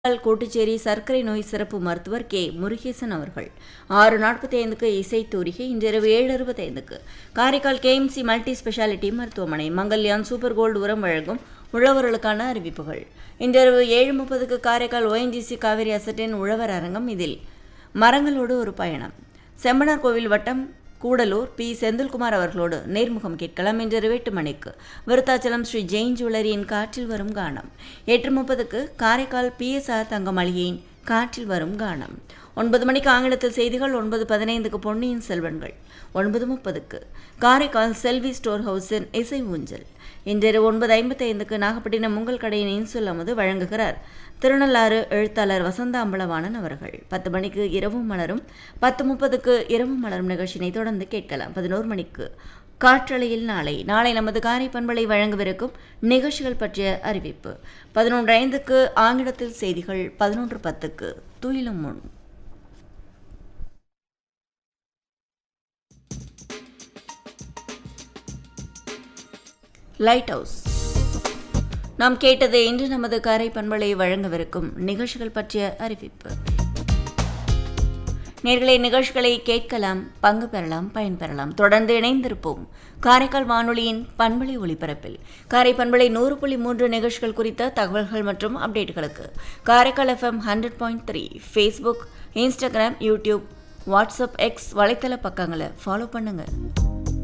காரைக்கால் கோட்டுச்சேரி சர்க்கரை நோய் சிறப்பு மருத்துவர் கே முருகேசன் அவர்கள் ஆறு நாற்பத்தி ஐந்துக்கு இசை தூரிகை இன்றிரவு ஏழு அறுபத்தைந்துக்கு காரைக்கால் கேஎம்சி மல்டி ஸ்பெஷாலிட்டி மருத்துவமனை மங்கல்யான் சூப்பர் கோல்டு உரம் வழங்கும் உழவர்களுக்கான அறிவிப்புகள் இன்றிரவு ஏழு முப்பதுக்கு காரைக்கால் ஓஎன்ஜிசி காவிரி அசட்டின் உழவர் அரங்கம் இதில் மரங்களோடு ஒரு பயணம் செம்பனார் கோவில் வட்டம் கூடலூர் பி செந்தில்குமார் அவர்களோடு நேர்முகம் கேட்கலாம் இன்றிரவு எட்டு மணிக்கு விருத்தாச்சலம் ஸ்ரீ ஜெயின் ஜுவல்லரியின் காற்றில் வரும் கானம் எட்டு முப்பதுக்கு காரைக்கால் பிஎஸ்ஆர் தங்க மளிகையின் காற்றில் வரும் கானம் ஒன்பது மணிக்கு ஆங்கிலத்தில் செய்திகள் ஒன்பது பதினைந்துக்கு பொன்னியின் செல்வன்கள் ஒன்பது முப்பதுக்கு காரைக்கால் செல்வி ஸ்டோர் ஹவுஸின் இசை ஊஞ்சல் இன்றிரவு ஒன்பது ஐம்பத்தி ஐந்துக்கு நாகப்பட்டினம் உங்கள் கடையின் இன்சொல் அமுது வழங்குகிறார் திருநள்ளாறு எழுத்தாளர் வசந்த அம்பலவாணன் அவர்கள் பத்து மணிக்கு இரவும் மலரும் பத்து முப்பதுக்கு இரவும் மலரும் நிகழ்ச்சியினை தொடர்ந்து கேட்கலாம் பதினோரு மணிக்கு காற்றலையில் நாளை நாளை நமது காரை பண்பலை வழங்கவிருக்கும் நிகழ்ச்சிகள் பற்றிய அறிவிப்பு பதினொன்று ஐந்துக்கு ஆங்கிலத்தில் செய்திகள் பதினொன்று பத்துக்கு துயிலும் முன் லைட் ஹவுஸ் நாம் கேட்டது இன்று நமது காரை பண்பலை வழங்கவிருக்கும் நிகழ்ச்சிகள் பற்றிய அறிவிப்பு நேர்களை நிகழ்ச்சிகளை கேட்கலாம் பங்கு பெறலாம் பயன்பெறலாம் தொடர்ந்து இணைந்திருப்போம் காரைக்கால் வானொலியின் பண்பலை ஒளிபரப்பில் காரை பண்பலை நூறு புள்ளி மூன்று நிகழ்ச்சிகள் குறித்த தகவல்கள் மற்றும் அப்டேட்டுகளுக்கு Karaikal FM hundred point three Facebook Instagram YouTube WhatsApp X வலைத்தள பக்கங்களை ஃபாலோ பண்ணுங்கள்